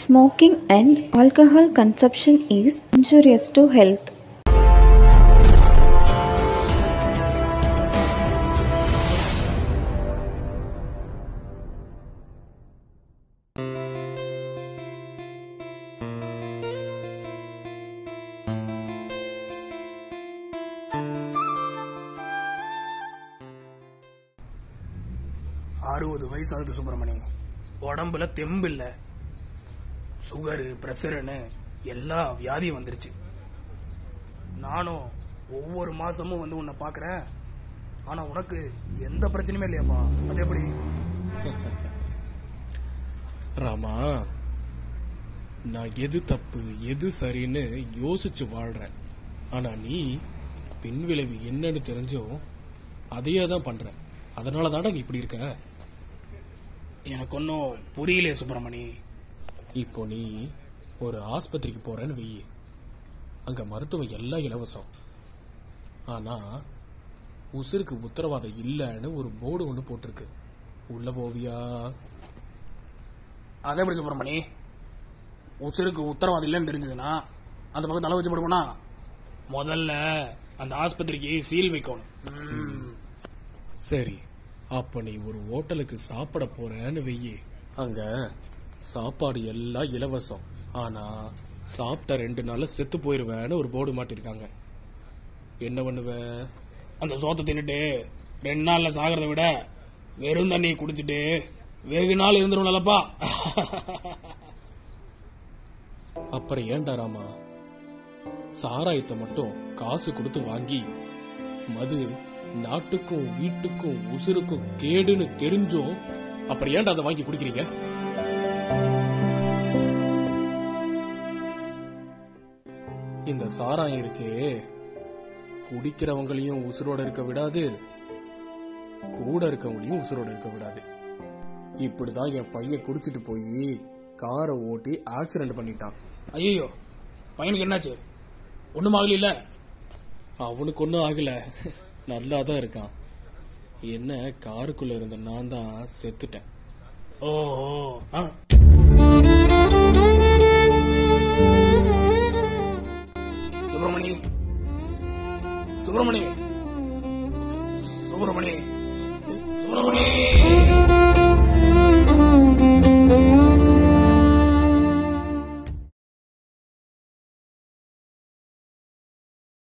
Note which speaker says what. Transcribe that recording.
Speaker 1: Smoking and alcohol consumption is injurious to health.
Speaker 2: அறுபது வயசு ஆகுது சுப்பிரமணி உடம்புல தெம்பு இல்ல சுகரு பிரஷர்னு எல்லா வியாதியும் வந்துருச்சு நானும் ஒவ்வொரு மாசமும் வந்து உன்னை பாக்குறேன் ஆனா உனக்கு எந்த பிரச்சனையுமே இல்லையாப்பா அது எப்படி
Speaker 3: ராமா நான் எது தப்பு எது சரின்னு யோசிச்சு வாழ்றேன் ஆனா நீ பின்விளைவு என்னன்னு தெரிஞ்சும் அதையே தான் பண்ற அதனால தானே நீ இப்படி இருக்க
Speaker 2: எனக்கு ஒன்றும் புரியலையே சுப்பிரமணி
Speaker 3: இப்போ நீ ஒரு ஆஸ்பத்திரிக்கு போறேன்னு வெயி அங்க மருத்துவம் எல்லாம் இலவசம் ஆனா உசுருக்கு உத்தரவாதம் இல்லைன்னு ஒரு போர்டு ஒன்று போட்டிருக்கு உள்ள போவியா
Speaker 2: அது எப்படி சுப்பிரமணி உசுருக்கு உத்தரவாதம் இல்லைன்னு தெரிஞ்சதுன்னா அந்த பக்கம் தலை வச்சு படுவோனா முதல்ல அந்த ஆஸ்பத்திரிக்கு சீல் வைக்கணும் ம்.
Speaker 3: சரி அப்ப நீ ஒரு ஹோட்டலுக்கு சாப்பிட போறேன்னு வெயி அங்க சாப்பாடு எல்லாம் இலவசம் ஆனா சாப்பிட்ட ரெண்டு நாள்ல செத்து போயிருவேன்னு ஒரு போர்டு மாட்டிருக்காங்க என்ன பண்ணுவ
Speaker 2: அந்த சோத்தை தின்னுட்டு ரெண்டு நாள்ல சாகிறத விட வெறும் தண்ணியை குடிச்சிட்டு வெகு நாள் இருந்துரும்லப்பா
Speaker 3: அப்புறம் ஏன்டா ராமா சாராயத்தை மட்டும் காசு கொடுத்து வாங்கி மது நாட்டுக்கும் வீட்டுக்கும் உசுருக்கும் கேடுன்னு தெரிஞ்சும் அப்புறம் ஏன்டா அதை வாங்கி குடிக்கிறீங்க இந்த சாராயம் இருக்கே குடிக்கிறவங்களையும் உசுரோட இருக்க விடாது கூட இருக்கவங்களையும் உசுரோட இருக்க விடாது இப்படிதான் என் பையன் குடிச்சிட்டு போய் காரை ஓட்டி ஆக்சிடென்ட் பண்ணிட்டான்
Speaker 2: ஐயோ பையனுக்கு என்னாச்சு ஒண்ணும் ஆகல
Speaker 3: அவனுக்கு ஒன்றும் ஆகல நல்லா தான் இருக்கான் என்ன காருக்குள்ள இருந்த நான் தான் செத்துட்டேன்
Speaker 2: ஓ ஆ. சுப்பிரமணி சுப்பிரமணி சுப்பிரமணி சுப்பிரமணி